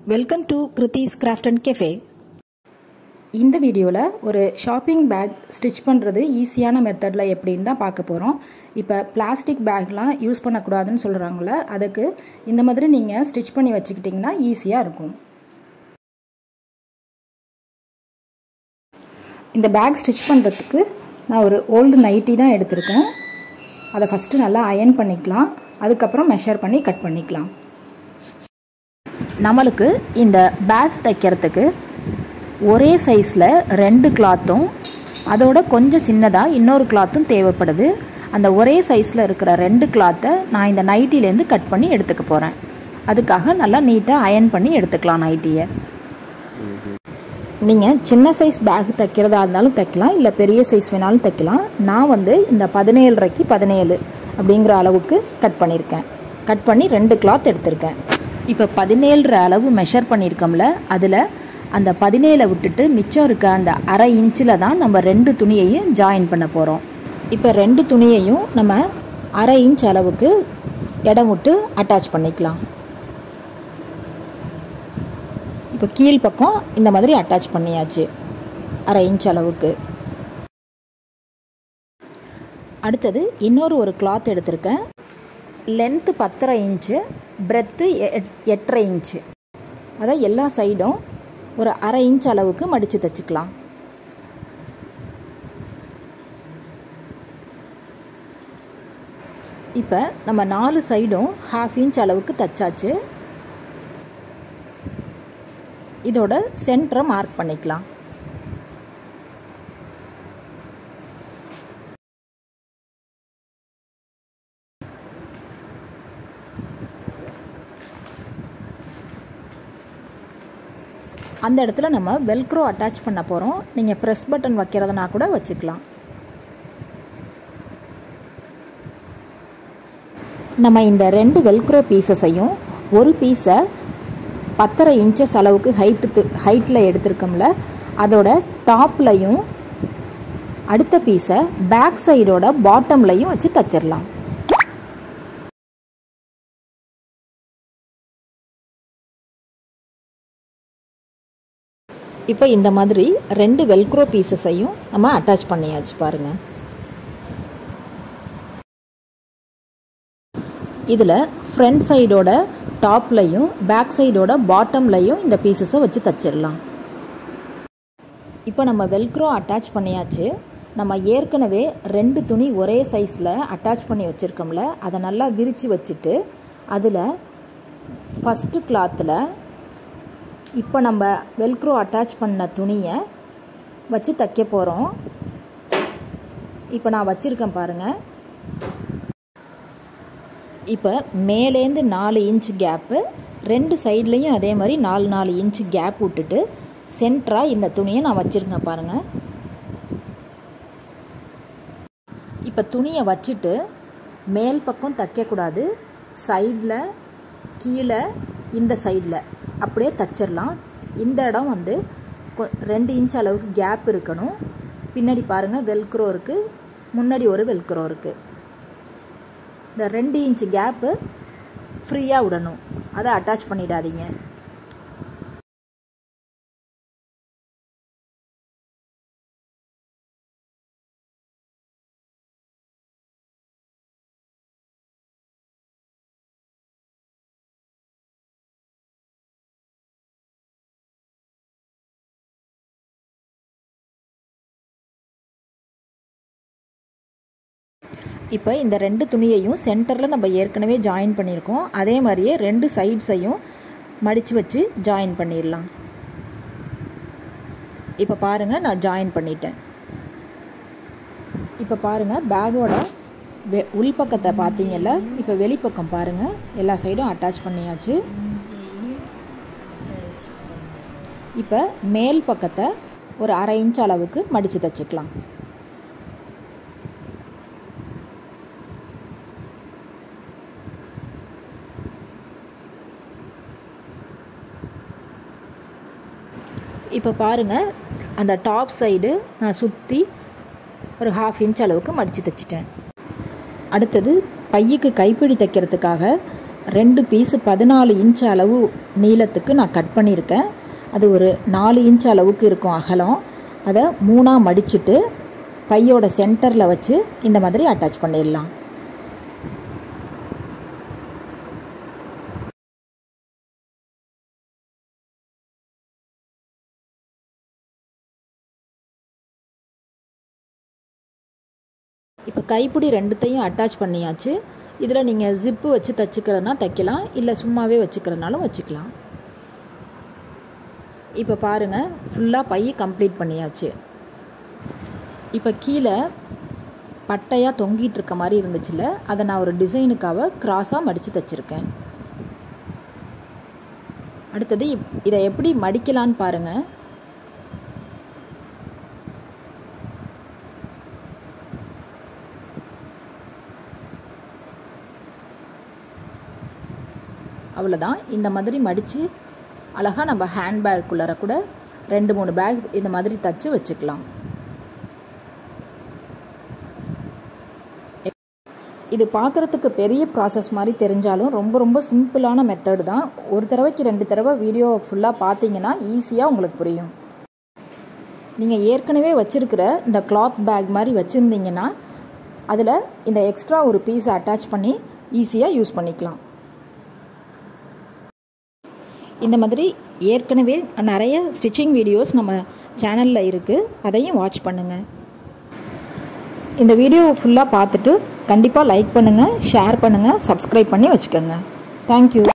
welcome to Kruthi's craft and cafe இந்த வீடியோவில் ஒரு ஷாப்பிங் பேக் ஸ்டிச் பண்ணுறது ஈஸியான மெத்தடில் எப்படின்னு தான் பார்க்க போகிறோம் இப்போ பிளாஸ்டிக் பேக்லாம் யூஸ் பண்ணக்கூடாதுன்னு சொல்கிறாங்கள அதுக்கு இந்த மாதிரி நீங்கள் ஸ்டிச் பண்ணி வச்சுக்கிட்டிங்கன்னா ஈஸியாக இருக்கும் இந்த பேக் ஸ்டிச் பண்ணுறதுக்கு நான் ஒரு ஓல்டு நைட்டி தான் எடுத்திருக்கேன் அதை ஃபஸ்ட்டு நல்லா அயன் பண்ணிக்கலாம் அதுக்கப்புறம் மெஷர் பண்ணி கட் பண்ணிக்கலாம் நம்மளுக்கு இந்த பேக் தைக்கிறதுக்கு ஒரே சைஸில் ரெண்டு கிளாத்தும் அதோட கொஞ்சம் சின்னதாக இன்னொரு கிளாத்தும் தேவைப்படுது அந்த ஒரே சைஸில் இருக்கிற ரெண்டு கிளாத்தை நான் இந்த நைட்டிலேருந்து கட் பண்ணி எடுத்துக்க போகிறேன் அதுக்காக நல்லா நீட்டாக அயன் பண்ணி எடுத்துக்கலாம் நைட்டியை நீங்கள் சின்ன சைஸ் பேக் தைக்கிறதா இருந்தாலும் தைக்கலாம் இல்லை பெரிய சைஸ் வேணாலும் தைக்கலாம் நான் வந்து இந்த பதினேழரைக்கு பதினேழு அப்படிங்கிற அளவுக்கு கட் பண்ணியிருக்கேன் கட் பண்ணி ரெண்டு கிளாத் எடுத்திருக்கேன் இப்போ பதினேழு அளவு மெஷர் பண்ணியிருக்கோம்ல அதில் அந்த பதினேழை விட்டுட்டு மிச்சம் இருக்க அந்த அரை இன்ச்சில் தான் நம்ம ரெண்டு துணியையும் ஜாயின் பண்ண போகிறோம் இப்போ ரெண்டு துணியையும் நம்ம அரை இன்ச் அளவுக்கு இடம் விட்டு அட்டாச் பண்ணிக்கலாம் இப்போ கீழ் பக்கம் இந்த மாதிரி அட்டாச் பண்ணியாச்சு அரை இன்ச் அளவுக்கு அடுத்தது இன்னொரு ஒரு கிளாத் எடுத்திருக்கேன் லென்த்து பத்தரை இன்ச்சு பிரெத்து எட்டரை இன்ச்சு அதான் எல்லா சைடும் ஒரு அரை இன்ச் அளவுக்கு மடித்து தைச்சிக்கலாம் இப்போ நம்ம நாலு சைடும் ஹாஃப் இன்ச் அளவுக்கு தைச்சாச்சு இதோட சென்டரை மார்க் பண்ணிக்கலாம் அந்த இடத்துல நம்ம வெல்க்ரோ அட்டாச் பண்ண போகிறோம் நீங்கள் ப்ரெஸ் பட்டன் வைக்கிறதுனா கூட வச்சுக்கலாம் நம்ம இந்த ரெண்டு வெல்க்ரோ பீசஸையும் ஒரு பீஸை பத்தரை இன்ச்சஸ் அளவுக்கு ஹைட்டு ஹைட்டில் எடுத்திருக்கோம்ல அதோட டாப்லையும் அடுத்த பீஸை பேக் சைடோட பாட்டம்லையும் வச்சு தச்சிடலாம் இப்போ இந்த மாதிரி ரெண்டு வெல்க்ரோ பீசஸையும் நம்ம அட்டாச் பண்ணியாச்சு பாருங்கள் இதில் ஃப்ரண்ட் சைடோட டாப்லையும் பேக் சைடோட பாட்டம்லையும் இந்த பீசஸை வச்சு தச்சிடலாம் இப்போ நம்ம வெல்க்ரோ அட்டாச் பண்ணியாச்சு நம்ம ஏற்கனவே ரெண்டு துணி ஒரே சைஸில் அட்டாச் பண்ணி வச்சுருக்கோம்ல அதை நல்லா விரித்து வச்சுட்டு அதில் ஃபஸ்ட்டு கிளாத்தில் இப்போ நம்ம வெல்க்ரோ அட்டாச் பண்ண துணியை வச்சு தைக்க போகிறோம் இப்போ நான் வச்சுருக்கேன் பாருங்கள் இப்போ மேலேருந்து நாலு இன்ச் கேப்பு ரெண்டு சைட்லேயும் அதே மாதிரி நாலு நாலு இன்ச் கேப் விட்டுட்டு சென்டராக இந்த துணியை நான் வச்சுருக்கேன் பாருங்கள் இப்போ துணியை வச்சுட்டு மேல் பக்கம் தைக்கக்கூடாது சைடில் கீழே இந்த சைடில் அப்படியே தச்சிடலாம் இந்த இடம் வந்து ரெண்டு இன்ச் அளவுக்கு கேப் இருக்கணும் பின்னாடி பாருங்கள் வெல்க்ரோ இருக்குது முன்னாடி ஒரு வெல்க்ரோ இருக்குது இந்த ரெண்டு இன்ச் கேப்பு ஃப்ரீயாக விடணும் அதை அட்டாச் பண்ணிடாதீங்க இப்போ இந்த ரெண்டு துணியையும் சென்டரில் நம்ம ஏற்கனவே ஜாயின் பண்ணியிருக்கோம் அதே மாதிரியே ரெண்டு சைட்ஸையும் மடித்து வச்சு ஜாயின் பண்ணிடலாம் இப்போ பாருங்கள் நான் ஜாயின் பண்ணிட்டேன் இப்போ பாருங்கள் பேக்கோட வெ உள்பக்கத்தை பார்த்தீங்கல்ல இப்போ வெளிப்பக்கம் பாருங்கள் எல்லா சைடும் அட்டாச் பண்ணியாச்சு இப்போ மேல் பக்கத்தை ஒரு அரை இன்ச் அளவுக்கு மடித்து தைச்சிக்கலாம் இப்போ பாருங்கள் அந்த டாப் சைடு நான் சுற்றி ஒரு ஹாஃப் இன்ச் அளவுக்கு மடித்து தைச்சிட்டேன் அடுத்தது பையுக்கு கைப்பிடி தைக்கிறதுக்காக ரெண்டு பீஸு பதினாலு இன்ச் அளவு நீளத்துக்கு நான் கட் பண்ணியிருக்கேன் அது ஒரு நாலு இன்ச் அளவுக்கு இருக்கும் அகலம் அதை மூணாக மடிச்சுட்டு பையோட சென்டரில் வச்சு இந்த மாதிரி அட்டாச் பண்ணிடலாம் இப்போ கைப்பிடி ரெண்டுத்தையும் அட்டாச் பண்ணியாச்சு இதில் நீங்கள் ஜிப்பு வச்சு தைச்சிக்கிறதுனா தைக்கலாம் இல்லை சும்மாவே வச்சுக்கிறனாலும் வச்சுக்கலாம் இப்போ பாருங்கள் ஃபுல்லாக பை கம்ப்ளீட் பண்ணியாச்சு இப்போ கீழே பட்டையாக தொங்கிட்டு இருக்க மாதிரி இருந்துச்சுல அதை நான் ஒரு டிசைனுக்காக க்ராஸாக மடித்து தைச்சிருக்கேன் அடுத்தது இதை எப்படி மடிக்கலான்னு பாருங்கள் அவ்வளோதான் இந்த மாதிரி மடித்து அழகாக நம்ம ஹேண்ட்பேக்குள்ளார கூட ரெண்டு மூணு பேக் இந்த மாதிரி தச்சு வச்சுக்கலாம் இது பார்க்குறதுக்கு பெரிய ப்ராசஸ் மாதிரி தெரிஞ்சாலும் ரொம்ப ரொம்ப சிம்பிளான மெத்தடு தான் ஒரு தடவைக்கு ரெண்டு தடவை வீடியோ ஃபுல்லாக பார்த்தீங்கன்னா ஈஸியாக உங்களுக்கு புரியும் நீங்கள் ஏற்கனவே வச்சுருக்கிற இந்த கிளாத் பேக் மாதிரி வச்சுருந்தீங்கன்னா அதில் இந்த எக்ஸ்ட்ரா ஒரு பீஸை அட்டாச் பண்ணி ஈஸியாக யூஸ் பண்ணிக்கலாம் இந்த மாதிரி ஏற்கனவே நிறைய ஸ்டிச்சிங் வீடியோஸ் நம்ம சேனலில் இருக்குது அதையும் வாட்ச் பண்ணுங்கள் இந்த வீடியோ ஃபுல்லாக பார்த்துட்டு கண்டிப்பாக லைக் பண்ணுங்கள் ஷேர் பண்ணுங்கள் சப்ஸ்கிரைப் பண்ணி வச்சுக்கோங்க தேங்க்யூ